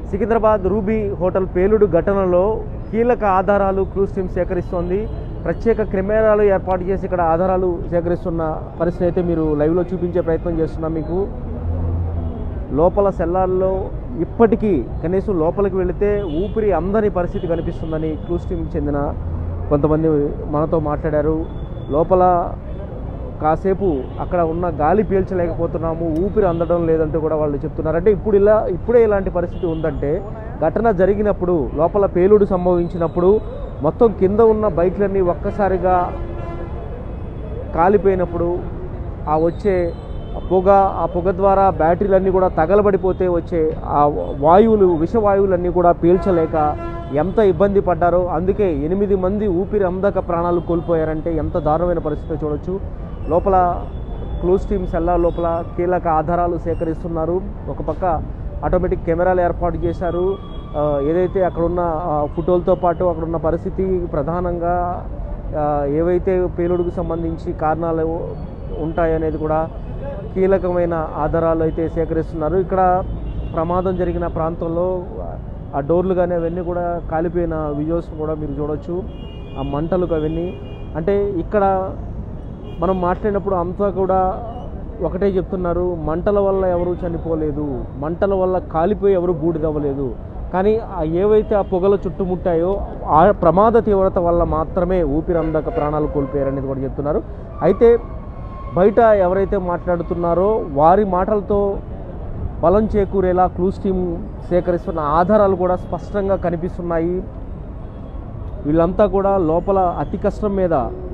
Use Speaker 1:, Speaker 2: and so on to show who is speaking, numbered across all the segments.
Speaker 1: Secunderabad ruby hotel పేలుడు ఘటనలో కీలక ఆధారాలు క్లూస్ టీమ్ సేకరిస్తోంది ప్రత్యేక కెమెరాలు ఏర్పాటు చేసి ఇక్కడ ఆధారాలు సేకరిస్తున్న పరిస్థితి అయితే మీరు లైవ్లో చూపించే ప్రయత్నం చేస్తున్నాం మీకు లోపల సెల్లార్లో ఇప్పటికీ కనీసం లోపలికి వెళితే ఊపిరి అందని పరిస్థితి కనిపిస్తుందని క్లూస్ టీంకి చెందిన కొంతమంది మనతో మాట్లాడారు లోపల కాసేపు అక్కడ ఉన్న గాలి పీల్చలేకపోతున్నాము ఊపిరి అందడం లేదంటూ కూడా వాళ్ళు చెప్తున్నారు అంటే ఇప్పుడు ఇలా ఇప్పుడే ఇలాంటి పరిస్థితి ఉందంటే ఘటన జరిగినప్పుడు లోపల పేలుడు సంభవించినప్పుడు మొత్తం కింద ఉన్న బైక్లన్నీ ఒక్కసారిగా కాలిపోయినప్పుడు ఆ వచ్చే పొగ ఆ పొగ ద్వారా బ్యాటరీలన్నీ కూడా తగలబడిపోతే వచ్చే ఆ వాయువులు విషవాయువులన్నీ కూడా పీల్చలేక ఎంత ఇబ్బంది పడ్డారో అందుకే ఎనిమిది మంది ఊపిరి అందక ప్రాణాలు కోల్పోయారంటే ఎంత దారుణమైన పరిస్థితి చూడొచ్చు లోపల క్లోజ్ టీమ్ సెల్లా లోపల కీలక ఆధారాలు సేకరిస్తున్నారు ఒక పక్క ఆటోమేటిక్ కెమెరాలు ఏర్పాటు చేశారు ఆ, ఏదైతే అక్కడున్న ఆ, ఫోటోలతో పాటు అక్కడున్న పరిస్థితి ప్రధానంగా ఆ, ఏవైతే పేలుడుకు సంబంధించి కారణాలు ఉంటాయనేది కూడా కీలకమైన ఆధారాలు అయితే సేకరిస్తున్నారు ఇక్కడ ప్రమాదం జరిగిన ప్రాంతంలో ఆ డోర్లు కానీ అవన్నీ కూడా కాలిపోయిన విజువల్స్ కూడా మీరు చూడొచ్చు ఆ మంటలు అవన్నీ అంటే ఇక్కడ మనం మాట్లాడినప్పుడు అంతా కూడా ఒకటే చెప్తున్నారు మంటల వల్ల ఎవరు చనిపోలేదు మంటల వల్ల కాలిపోయి ఎవరు బూడిదవ్వలేదు కానీ ఆ ఏవైతే ఆ పొగలు చుట్టుముట్టాయో ఆ ప్రమాద తీవ్రత వల్ల మాత్రమే ఊపిరందక ప్రాణాలు కోల్పోయారనేది కూడా చెప్తున్నారు అయితే బయట ఎవరైతే మాట్లాడుతున్నారో వారి మాటలతో బలం చేకూరేలా క్లూస్ టీమ్ సేకరిస్తున్న ఆధారాలు కూడా స్పష్టంగా కనిపిస్తున్నాయి వీళ్ళంతా కూడా లోపల అతి కష్టం మీద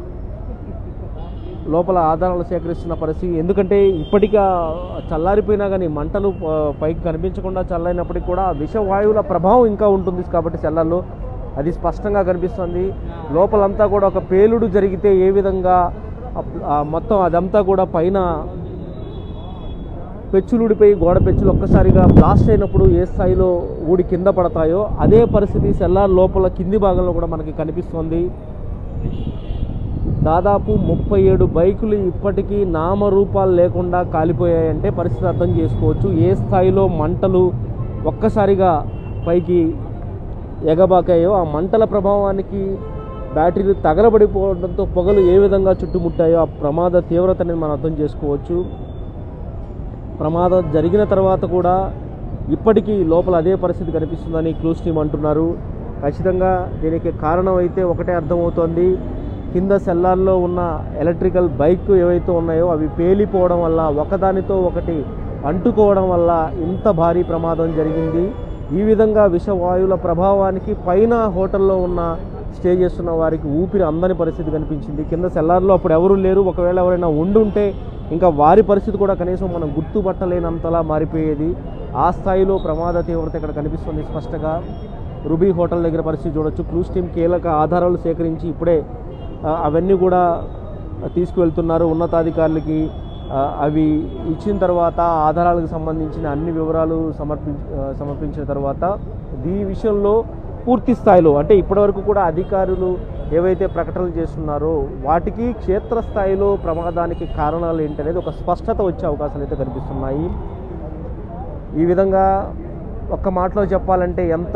Speaker 1: లోపల ఆధారాలు సేకరిస్తున్న పరిస్థితి ఎందుకంటే ఇప్పటికా చల్లారిపోయినా కానీ మంటలు ఆ, పైకి కనిపించకుండా చల్లైనప్పటికీ కూడా ఆ విషవాయువుల ప్రభావం ఇంకా ఉంటుంది కాబట్టి సెల్లర్లో అది స్పష్టంగా కనిపిస్తుంది లోపలంతా కూడా ఒక పేలుడు జరిగితే ఏ విధంగా ఆ- ఆ మొత్తం అదంతా కూడా పైన పెచ్చులు ఊడిపోయి గోడ పెచ్చులు ఒక్కసారిగా బ్లాస్ట్ అయినప్పుడు ఏ స్థాయిలో ఊడి కింద పడతాయో అదే పరిస్థితి సెల్లార్ లోపల కింది భాగంలో కూడా మనకి కనిపిస్తుంది దాదాపు ముప్పై ఏడు బైకులు ఇప్పటికీ నామరూపాలు లేకుండా కాలిపోయాయంటే పరిస్థితి అర్థం చేసుకోవచ్చు ఏ స్థాయిలో మంటలు ఒక్కసారిగా పైకి ఎగబాకాయో ఆ మంటల ప్రభావానికి బ్యాటరీలు తగలబడిపోవడంతో పొగలు ఏ విధంగా చుట్టుముట్టాయో ఆ ప్రమాద తీవ్రతని మనం అర్థం చేసుకోవచ్చు ప్రమాదం జరిగిన తర్వాత కూడా ఇప్పటికీ లోపల అదే పరిస్థితి కనిపిస్తుందని క్లూస్ టీమ్ అంటున్నారు ఖచ్చితంగా దీనికి కారణం అయితే ఒకటే అర్థమవుతోంది కింద సెల్లార్లో ఉన్న ఎలక్ట్రికల్ బైక్ ఏవైతే ఉన్నాయో అవి పేలిపోవడం వల్ల ఒకదానితో ఒకటి అంటుకోవడం వల్ల ఇంత భారీ ప్రమాదం జరిగింది ఈ విధంగా విషవాయువుల ప్రభావానికి పైన హోటల్లో ఉన్న స్టే చేస్తున్న వారికి ఊపిరి అందని పరిస్థితి కనిపించింది కింద సెల్లార్లో అప్పుడు ఎవరు లేరు ఒకవేళ ఎవరైనా ఉండుంటే ఇంకా వారి పరిస్థితి కూడా కనీసం మనం గుర్తుపట్టలేనంతలా మారిపోయేది ఆ స్థాయిలో ప్రమాద తీవ్రత ఇక్కడ కనిపిస్తుంది స్పష్టంగా రుబీ హోటల్ దగ్గర పరిస్థితి చూడొచ్చు క్లూస్ టీమ్ కీలక ఆధారాలు సేకరించి ఇప్పుడే ఆ, అవన్నీ కూడా తీసుకువెళ్తున్నారు ఉన్నతాధికారులకి ఆ, అవి ఇచ్చిన తర్వాత ఆ ఆధారాలకు సంబంధించిన అన్ని వివరాలు సమర్పించ ఆ, సమర్పించిన తర్వాత ఈ విషయంలో పూర్తి స్థాయిలో అంటే ఇప్పటివరకు కూడా అధికారులు ఏవైతే ప్రకటనలు చేస్తున్నారో వాటికి క్షేత్రస్థాయిలో ప్రమాదానికి కారణాలు ఏంటనేది ఒక స్పష్టత వచ్చే అవకాశాలు అయితే కనిపిస్తున్నాయి ఈ విధంగా ఒక్క మాటలో చెప్పాలంటే ఎంత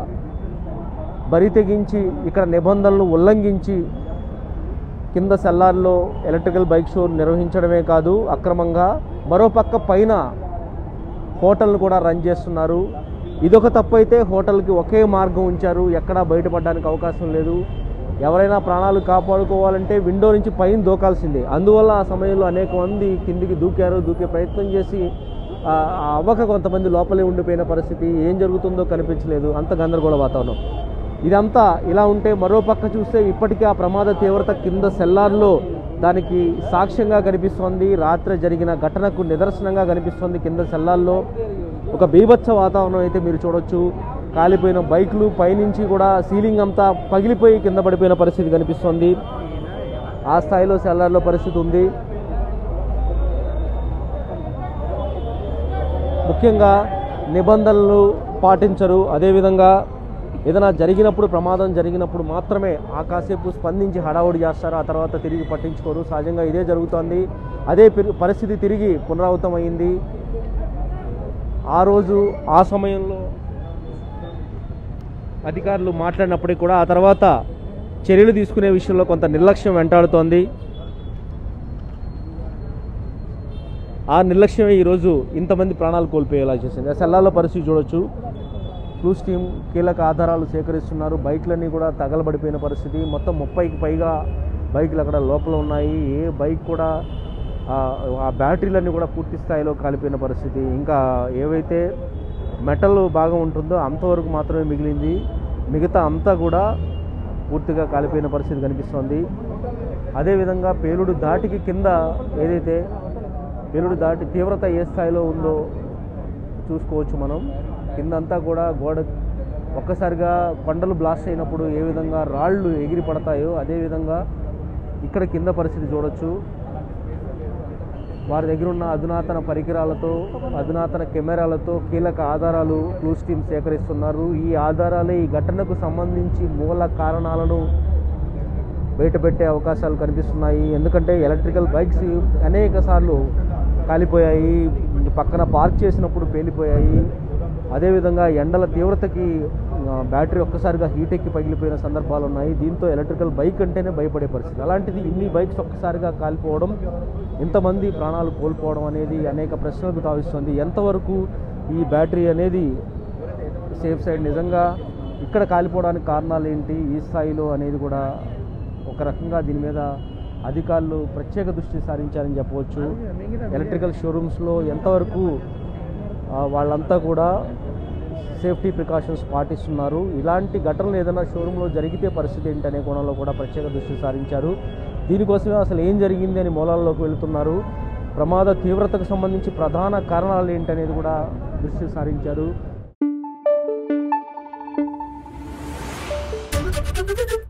Speaker 1: బరి తెగించి ఇక్కడ నిబంధనలు ఉల్లంఘించి కింద సెల్లార్లో ఎలక్ట్రికల్ బైక్ షో నిర్వహించడమే కాదు అక్రమంగా మరోపక్క పైన హోటల్ను కూడా రన్ చేస్తున్నారు ఇదొక తప్పు అయితే హోటల్కి ఒకే మార్గం ఉంచారు ఎక్కడా బయటపడడానికి అవకాశం లేదు ఎవరైనా ప్రాణాలు కాపాడుకోవాలంటే విండో నుంచి పైన దూకాల్సిందే అందువల్ల ఆ సమయంలో అనేక మంది కిందికి దూకారు దూకే ప్రయత్నం చేసి ఆ, ఆ అవ్వక కొంతమంది లోపలే ఉండిపోయిన పరిస్థితి ఏం జరుగుతుందో కనిపించలేదు అంత గందరగోళ వాతావరణం ఇదంతా ఇలా ఉంటే మరో పక్క చూస్తే ఇప్పటికీ ఆ ప్రమాద తీవ్రత కింద సెల్లార్లో దానికి సాక్ష్యంగా కనిపిస్తోంది రాత్రి జరిగిన ఘటనకు నిదర్శనంగా కనిపిస్తోంది కింద సెల్లార్లో ఒక బీభత్స వాతావరణం అయితే మీరు చూడొచ్చు కాలిపోయిన బైకులు పైనుంచి కూడా సీలింగ్ అంతా పగిలిపోయి కింద పడిపోయిన పరిస్థితి కనిపిస్తోంది ఆ స్థాయిలో సెల్లార్లో పరిస్థితి ఉంది ముఖ్యంగా నిబంధనలు పాటించరు అదేవిధంగా ఏదైనా జరిగినప్పుడు ప్రమాదం జరిగినప్పుడు మాత్రమే ఆ కాసేపు స్పందించి హడావుడి చేస్తారు ఆ తర్వాత తిరిగి పట్టించుకోరు సహజంగా ఇదే జరుగుతోంది అదే పిరి- పరిస్థితి తిరిగి పునరావృతమైంది ఆ రోజు ఆ సమయంలో అధికారులు మాట్లాడినప్పటికీ కూడా ఆ తర్వాత చర్యలు తీసుకునే విషయంలో కొంత నిర్లక్ష్యం వెంటాడుతోంది ఆ నిర్లక్ష్యమే ఈరోజు ఇంతమంది ప్రాణాలు కోల్పోయేలా చేసింది ఆ సెల్లార్ల పరిస్థితి చూడొచ్చు క్లూస్ టీం కీలక ఆధారాలు సేకరిస్తున్నారు బైక్లన్నీ కూడా తగలబడిపోయిన పరిస్థితి మొత్తం ముప్పైకి పైగా బైకులు అక్కడ లోపల ఉన్నాయి ఏ బైక్ కూడా ఆ- ఆ బ్యాటరీలన్నీ కూడా పూర్తి స్థాయిలో కాలిపోయిన పరిస్థితి ఇంకా ఏవైతే మెటల్ భాగం ఉంటుందో అంతవరకు మాత్రమే మిగిలింది మిగతా అంతా కూడా పూర్తిగా కాలిపోయిన పరిస్థితి కనిపిస్తోంది అదేవిధంగా పేలుడు దాటికి కింద ఏదైతే పేలుడు దాటి తీవ్రత ఏ స్థాయిలో ఉందో చూసుకోవచ్చు మనం కిందంతా కూడా గోడ ఒక్కసారిగా కొండలు బ్లాస్ట్ అయినప్పుడు ఏ విధంగా రాళ్ళు ఎగిరి పడతాయో అదేవిధంగా ఇక్కడ కింద పరిస్థితి చూడొచ్చు వారి దగ్గర ఉన్న అధునాతన పరికరాలతో అధునాతన కెమెరాలతో కీలక ఆధారాలు క్లూస్ టీమ్ సేకరిస్తున్నారు ఈ ఆధారాలే ఈ ఘటనకు సంబంధించి మూల కారణాలను బయటపెట్టే అవకాశాలు కనిపిస్తున్నాయి ఎందుకంటే ఎలక్ట్రికల్ బైక్స్ అనేక సార్లు కాలిపోయాయి పక్కన పార్క్ చేసినప్పుడు పేలిపోయాయి అదేవిధంగా ఎండల తీవ్రతకి ఆ, బ్యాటరీ ఒక్కసారిగా హీట్ ఎక్కి పగిలిపోయిన సందర్భాలు ఉన్నాయి దీంతో ఎలక్ట్రికల్ బైక్ అంటేనే భయపడే పరిస్థితి అలాంటిది ఇన్ని బైక్స్ ఒక్కసారిగా కాలిపోవడం ఇంతమంది ప్రాణాలు కోల్పోవడం అనేది అనేక ప్రశ్నలకు తావిస్తుంది ఎంతవరకు ఈ బ్యాటరీ అనేది సేఫ్ సైడ్ నిజంగా ఇక్కడ కాలిపోవడానికి కారణాలు ఏంటి ఈ స్థాయిలో అనేది కూడా ఒక రకంగా దీని మీద అధికారులు ప్రత్యేక దృష్టి సారించారని చెప్పవచ్చు ఎలక్ట్రికల్ షోరూమ్స్లో ఎంతవరకు ఆ, వాళ్ళంతా కూడా సేఫ్టీ ప్రికాషన్స్ పాటిస్తున్నారు ఇలాంటి ఘటనలు ఏదైనా షోరూంలో జరిగితే పరిస్థితి ఏంటనే కోణంలో కూడా ప్రత్యేక దృష్టి సారించారు దీనికోసమే అసలు ఏం జరిగింది అని మూలాల్లోకి వెళుతున్నారు ప్రమాద తీవ్రతకు సంబంధించి ప్రధాన కారణాలు ఏంటనేది కూడా దృష్టి సారించారు
Speaker 2: Thank you.